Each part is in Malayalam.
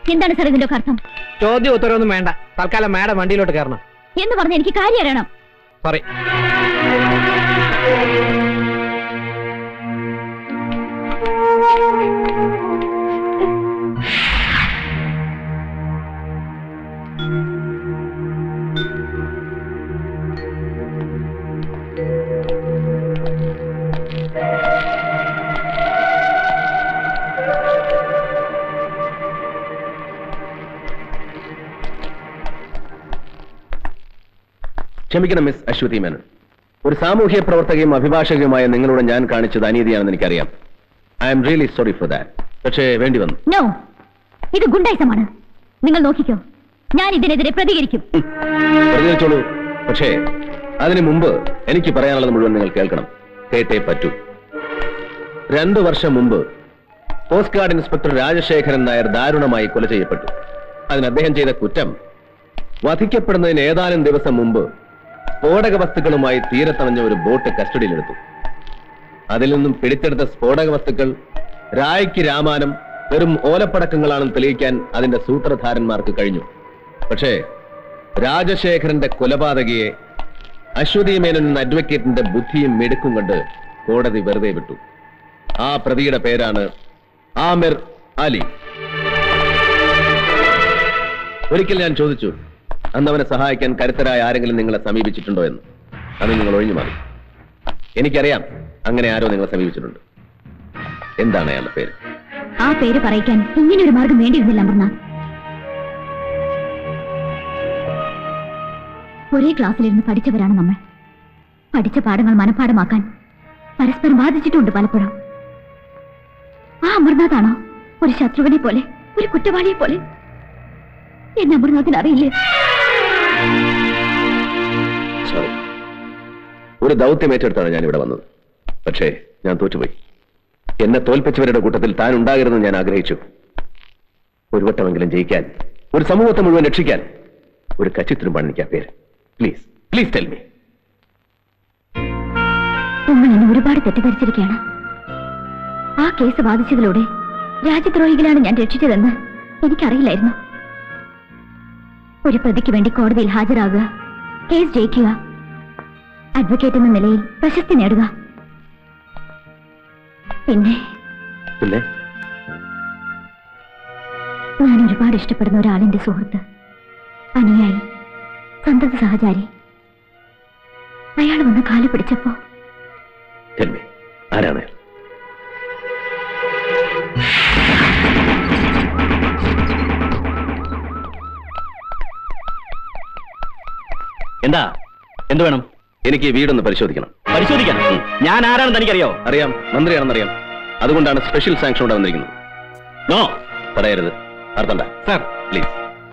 എന്താണ് സാർ ഇതിന്റെ ഒക്കെ അർത്ഥം ചോദ്യം ഉത്തരവൊന്നും വേണ്ട തൽക്കാലം മാഡം വണ്ടിയിലോട്ട് കയറണം എന്ന് പറഞ്ഞ എനിക്ക് കാര്യം അറിയണം സോറി ക്ഷമിക്കണം മിസ് അശ്വതി മേനൻ ഒരു സാമൂഹ്യ പ്രവർത്തകയും അഭിഭാഷകയുമായ നിങ്ങളോട് ഞാൻ കാണിച്ചത് അനീതിയാണെന്ന് എനിക്കറിയാം I am really sorry for that പക്ഷേ വേണ്ടി വന്നു നോ ഇത് ഗുണ്ടായിസമാണ് നിങ്ങൾ നോക്കിക്കോ ഞാൻ ഇതിനെതിരെ പ്രതികരിക്കും പ്രതികരിച്ചോളൂ പക്ഷേ അതിനു മുമ്പ് എനിക്ക് പറയാനുള്ളത് മുഴുവൻ നിങ്ങൾ കേൾക്കണം കേട്ടേ പറ്റൂ രണ്ടു വർഷം മുമ്പ് coast guard inspector Rajasekharan Nair ദാരുണമായി കൊല ചെയ്യപ്പെട്ടു അതിന് അദ്ദേഹം ചെയ്ത കുറ്റം വധിക്കപ്പെടുന്നതിന് ഏതാനും ദിവസം മുമ്പ് സ്ഫോടക വസ്തുക്കളുമായി തീരത്തണഞ്ഞ ഒരു ബോട്ട് കസ്റ്റഡിയിലെടുത്തു അതിൽ നിന്നും പിടിച്ചെടുത്ത സ്ഫോടക വസ്തുക്കൾ രായ്ക്ക് രാമാനം വെറും ഓലപ്പടക്കങ്ങളാണെന്ന് തെളിയിക്കാൻ അതിന്റെ സൂത്രധാരന്മാർക്ക് കഴിഞ്ഞു പക്ഷേ രാജശേഖരന്റെ കൊലപാതകയെ അശ്വതി മേനൻ എന്ന അഡ്വക്കേറ്റിന്റെ ബുദ്ധിയും മെടുക്കും കൊണ്ട് കോടതി വെറുതെ വിട്ടു ആ പ്രതിയുടെ പേരാണ് ആമിർ അലി ഒരിക്കൽ ഞാൻ ചോദിച്ചു അന്ന് അവനെ സഹായിക്കാൻ കരുത്തരായ ആരെങ്കിലും നിങ്ങളെ സമീപിച്ചിട്ടുണ്ടോ എന്ന് അത് നിങ്ങൾ ഒഴിഞ്ഞു മാറി എനിക്കറിയാം അങ്ങനെ ആരോ നിങ്ങളെ സമീപിച്ചിട്ടുണ്ട് എന്താണ് അയാളുടെ പേര് ആ പേര് പറയിക്കാൻ ഇങ്ങനെ ഒരു മാർഗം വേണ്ടിയിരുന്നില്ല അമർനാഥ് ഒരേ ക്ലാസ്സിലിരുന്ന് പഠിച്ചവരാണ് നമ്മൾ പഠിച്ച പാഠങ്ങൾ മനഃപ്പാടമാക്കാൻ പരസ്പരം ബാധിച്ചിട്ടുണ്ട് പലപ്പോഴും ആ അമർനാഥാണോ ഒരു ശത്രുവിനെ പോലെ ഒരു കുറ്റവാളിയെ പോലെ എന്നെ അമർനാഥിന് അറിയില്ലേ സോറി ഒരു ദൗത്യം ഏറ്റെടുത്താണ് ഞാൻ ഇവിടെ വന്നത് പക്ഷേ ഞാൻ തോറ്റുപോയി എന്നെ തോൽപ്പിച്ചവരുടെ കൂട്ടത്തിൽ താൻ ഉണ്ടാകരുതെന്ന് ഞാൻ ആഗ്രഹിച്ചു ഒരു വട്ടമെങ്കിലും ജയിക്കാൻ ഒരു സമൂഹത്തെ മുഴുവൻ രക്ഷിക്കാൻ ഒരു കച്ചിത്തിരുമ്പാണ് എനിക്ക് ആ പേര് പ്ലീസ് പ്ലീസ് ടെൽ മീ നിങ്ങൾ എന്നെ ഒരുപാട് തെറ്റിദ്ധരിച്ചിരിക്കുകയാണ് ആ കേസ് വാദിച്ചതിലൂടെ രാജ്യദ്രോഹികളാണ് ഞാൻ രക്ഷിച്ചതെന്ന് എനിക്കറിയില്ലായിരുന്നു ഒരു പ്രതിക്ക് വേണ്ടി കോടതിയിൽ ഹാജരാകുക കേസ് ജയിക്കുക അഡ്വക്കേറ്റ് എന്ന നിലയിൽ പ്രശസ്തി നേടുക പിന്നെ പിന്നെ ഞാൻ ഒരുപാട് ഇഷ്ടപ്പെടുന്ന ഒരാളിന്റെ സുഹൃത്ത് അനുയായി സന്തത സഹചാരി അയാൾ വന്ന് കാല് പിടിച്ചപ്പോ ടെൽ മീ ആരാണ് അയാൾ? എന്താ എന്ത് വേണം എനിക്ക് ഈ വീടൊന്ന് പരിശോധിക്കണം പരിശോധിക്കാൻ ഞാൻ ആരാണെന്ന് എനിക്കറിയോ അറിയാം മന്ത്രിയാണെന്നറിയാം അതുകൊണ്ടാണ് സ്പെഷ്യൽ സാങ്ഷൻ ഇവിടെ വന്നിരിക്കുന്നത് നോ പറയരുത് അർത്ഥണ്ട സാർ പ്ലീസ്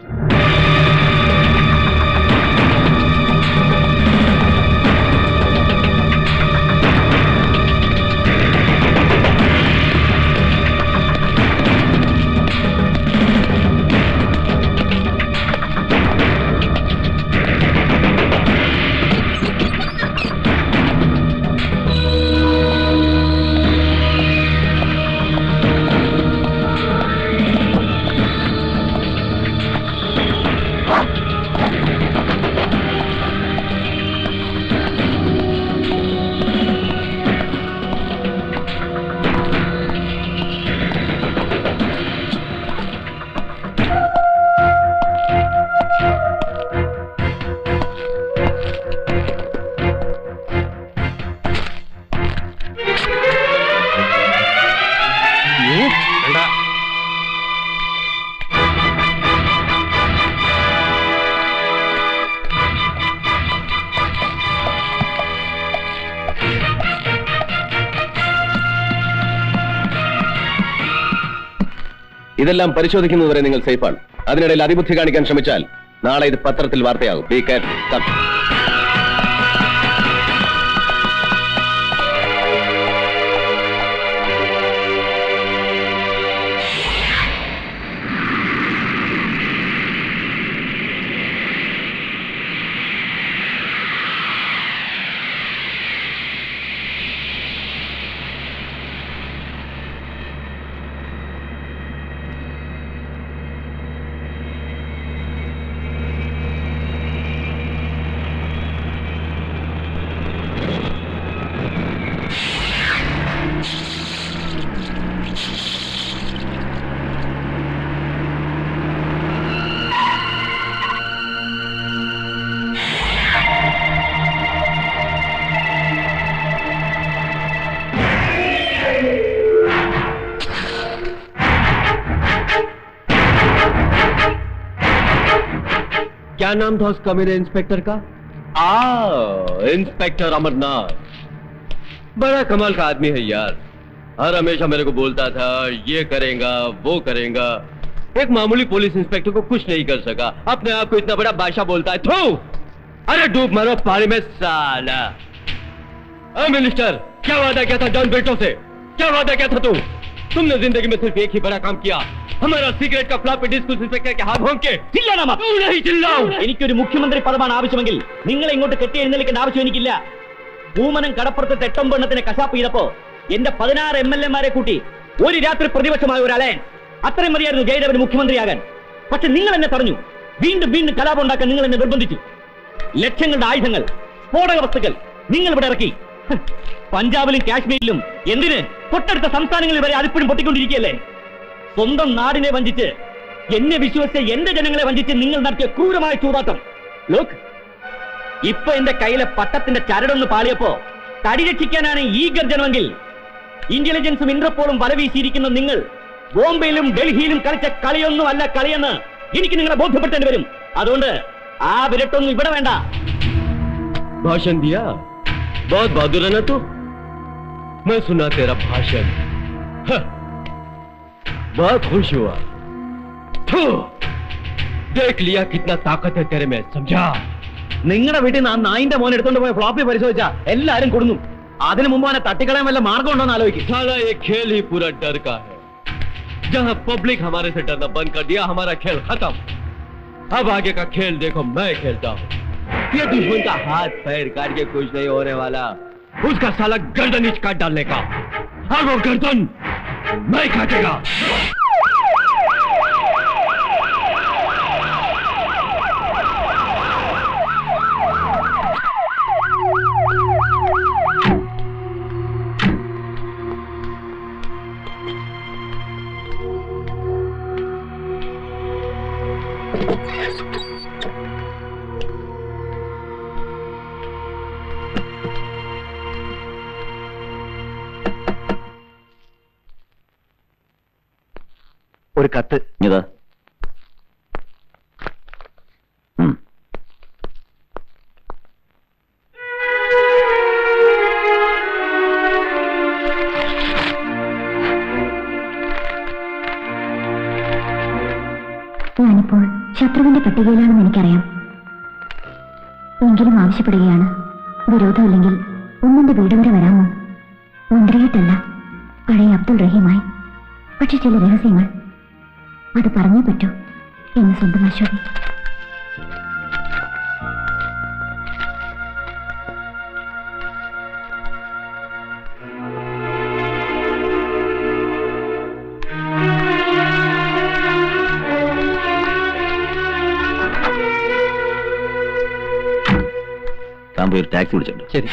വേണ്ട ഇതെല്ലാം പരിശോധിക്കുന്നതുവരെ നിങ്ങൾ സേഫാണ് അതിനിടയിൽ അതിബുദ്ധി കാണിക്കാൻ ശ്രമിച്ചാൽ നാളെ ഇത് പത്രത്തിൽ വാർത്തയാകും ബി കെയർഫുൾ കം क्या नाम था उसका मेरे इंस्पेक्टर का आ इंस्पेक्टर अमरनाथ बड़ा कमाल का आदमी है यार हर हमेशा मेरे को बोलता था ये करेगा वो करेगा एक मामूली पुलिस इंस्पेक्टर को कुछ नहीं कर सका अपने आप को इतना बड़ा बादशाह बोलता है थू अरे डूब मारो पानी में साला अरे मिनिस्टर क्या वादा किया था जॉन बेटो से क्या वादा किया था तू तुमने जिंदगी में सिर्फ एक ही बड़ा काम किया हमारा सिगरेट का फ्लॉपी डिस्क उस इंस्पेक्टर के हाथ भोंग के ചില്ലണം तू नहीं चिल्लाओ എനിക്കൊരു മുഖ്യമന്ത്രി പദമാണ് ആവശ്യമെങ്കിൽ നിങ്ങളെ ഇങ്ങോട്ട് കെട്ടി എഴുന്നേൽക്കേണ്ട ആവശ്യം എനിക്കില്ല പൂമനം കടപ്പുറത്ത് എട്ടൊമ്പെണ്ണത്തിനെ കശാപ്പ് ചെയ്തപ്പോ എന്റെ പതിനാറ് എം എൽ എമാരെ കൂട്ടി ഒരു രാത്രി പ്രതിപക്ഷമായ ഒരു അലയൻസ് അത്രയും മതിയായിരുന്നു ജയദേവന് മുഖ്യമന്ത്രിയാകാൻ പക്ഷെ നിങ്ങൾ എന്നെ പറഞ്ഞു വീണ്ടും വീണ്ടും കലാപം ഉണ്ടാക്കാൻ നിങ്ങൾ എന്നെ നിർബന്ധിച്ചു ലക്ഷങ്ങളുടെ ആയുധങ്ങൾ സ്ഫോടക വസ്തുക്കൾ നിങ്ങൾ ഇവിടെ ഇറക്കി ഹ്, പഞ്ചാബിലും കാശ്മീരിലും എന്തിന് തൊട്ടടുത്ത സംസ്ഥാനങ്ങളിൽ വരെ അതിപ്പോഴും പൊട്ടിക്കൊണ്ടിരിക്കുകയല്ലേ സ്വന്തം നാടിനെ വഞ്ചിച്ച് എന്നെ വിശ്വസിച്ച എന്റെ ജനങ്ങളെ വഞ്ചിച്ച് നിങ്ങൾ നടത്തിയ ക്രൂരമായ ചൂതാട്ടം ലോക്ക് ഇപ്പൊ എന്റെ കയ്യിലെ പട്ടത്തിന്റെ ചരടൊന്ന് പാളിയപ്പോ തടി രക്ഷിക്കാനാണ് ഈ ഗർജനമെങ്കിൽ ഇന്റലിജൻസും ഇന്റർപോളും വല വീശിയിരിക്കുന്ന നിങ്ങൾ ബോംബെയിലും ഡൽഹിയിലും കളിച്ച കളിയൊന്നും അല്ല കളിയെന്ന് എനിക്ക് നിങ്ങളെ ബോധ്യപ്പെടുത്തേണ്ടി വരും അതുകൊണ്ട് ആ വിരട്ടൊന്നും ഇവിടെ വേണ്ട भाषण दिया बहुत बहादुर है ना तू मैं सुना तेरा भाषण हाँ, बहुत खुश हुआ थू, देख लिया कितना ताकत है तेरे में समझा നിങ്ങളുടെ വീട്ടിൽ നിന്ന് ആ നായിന്റെ മോൻ എടുത്തോണ്ട് പോയ ഫ്ലോപ്പി പരിശോധിച്ചാ എല്ലാരും കൊടുന്നു അതിനു മുമ്പ് അവനെ തട്ടിക്കളയാൻ വല്ല മാർഗം ഉണ്ടോ എന്ന് ആലോചിക്കും साला ये खेल ही पूरा डर का है जहाँ पब्लिक हमारे से डरना बंद कर दिया हमारा खेल खत्म अब आगे का खेल देखो मैं खेलता हूँ ये दुश्मन का हाथ पैर काट के कुछ नहीं होने वाला उसका साला गर्दन इच काट डालने का और वो गर्दन मैं काटेगा ഒരു കത്ത് ഇതാ ഞാനിപ്പോൾ ശത്രുവിന്റെ പട്ടികയിലാണെന്ന് എനിക്കറിയാം എങ്കിലും ആവശ്യപ്പെടുകയാണ് വിരോധമില്ലെങ്കിൽ ഒന്നിന്റെ വീട് വരെ വരാമോ മന്ത്രിയായിട്ടല്ല പഴയ അബ്ദുൾ റഹീമായി പക്ഷെ ചില രഹസ്യങ്ങൾ അത് പറഞ്ഞേ പറ്റൂ എന്ന് സ്വന്തം അശോകി താൻ പോയി ഒരു ടാക്സി വിളിച്ചിട്ടുണ്ട് ശരി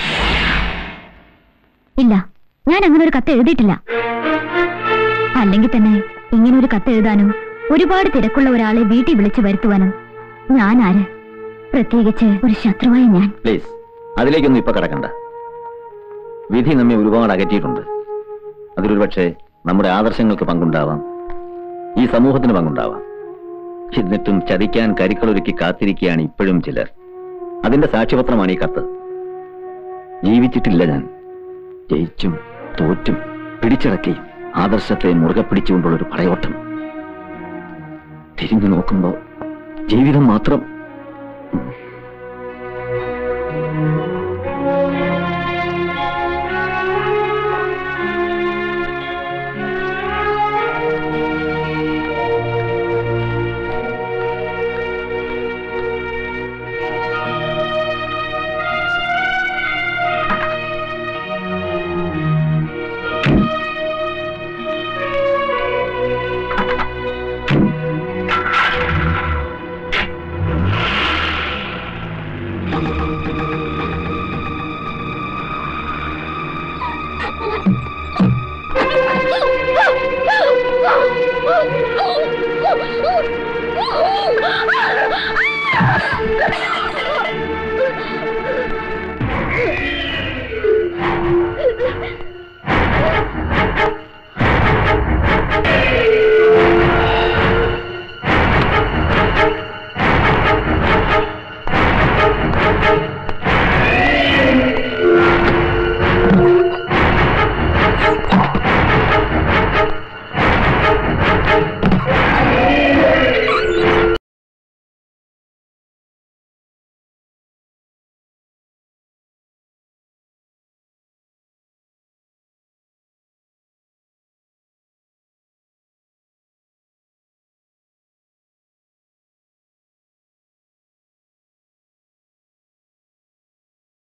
ഇല്ല ഞാൻ അങ്ങനെ ഒരു കത്ത് എഴുതിയിട്ടില്ല അല്ലെങ്കിൽ തന്നെ ഇങ്ങനെ ഒരു കത്ത് എഴുതാനും ഒരുപാട് തിരക്കുള്ള ഒരാളെ വീട്ടിൽ വിളിച്ചു വരുത്തുവാനും ഞാൻ ആര് പ്രത്യേകിച്ച് ഒരു ശത്രുവായ ഞാൻ പ്ലീസ് അതിലേക്കൊന്നും ഇപ്പൊ കിടക്കണ്ട വിധി നമ്മെ ഒരുപാട് അകറ്റിയിട്ടുണ്ട് അതിലൊരു പക്ഷേ നമ്മുടെ ആദർശങ്ങൾക്ക് പങ്കുണ്ടാവാം ഈ സമൂഹത്തിന് പങ്കുണ്ടാവാം എന്നിട്ടും ചതിക്കാൻ കരുക്കളൊരുക്കി കാത്തിരിക്കുകയാണ് ഇപ്പോഴും ചിലർ അതിന്റെ സാക്ഷ്യപത്രമാണ് ഈ കത്ത് ജീവിച്ചിട്ടില്ല ഞാൻ ജയിച്ചും തോറ്റും പിടിച്ചടക്കി ആദർശത്തെ മുറുകെ പിടിച്ചുകൊണ്ടുള്ള ഒരു പടയോട്ടം തിരിഞ്ഞു നോക്കുമ്പോ ജീവിതം മാത്രം Oh!